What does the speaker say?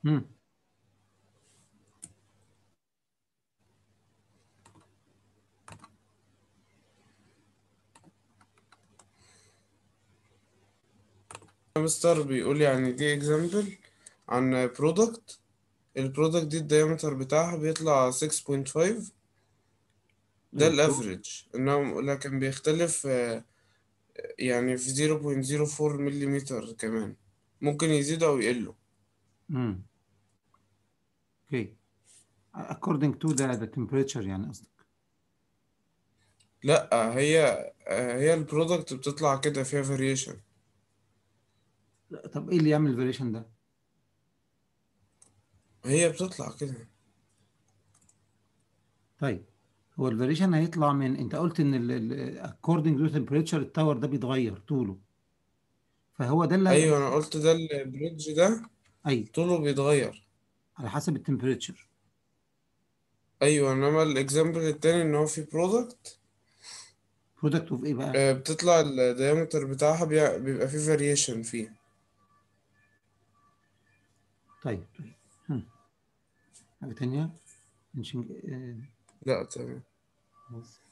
مم. مستر بيقول يعني دي اكزامبل عن برودكت البرودكت دي الدايمتر بتاعها بيطلع 6.5 ده البرو- الافريج انه لكن بيختلف آه، يعني في 0.04 مليمتر كمان ممكن يزيدوا او يقلوا مم. اوكي according to the the temperature يعني قصدك لا هي آه، هي البرودكت بتطلع كده فيها فاريشن لا، طب ايه اللي يعمل الفاريشن ده هي بتطلع كده طيب هو الفاريشن هيطلع من انت قلت ان ال ال according to temperature التاور ده بيتغير طوله فهو ده اللي هي- ايوه انا قلت ده البريدج ده ايوه طوله بيتغير على حسب التمبريتشر ايوه انما الاكزامبل التاني ان هو في برودكت برودكت اوف ايه بقى بتطلع الدايمتر بتاعها بي- بيبقى فيه فاريشن فيه طيب طيب هم. حاجة تانية mention- آه، لا تمام خلاص.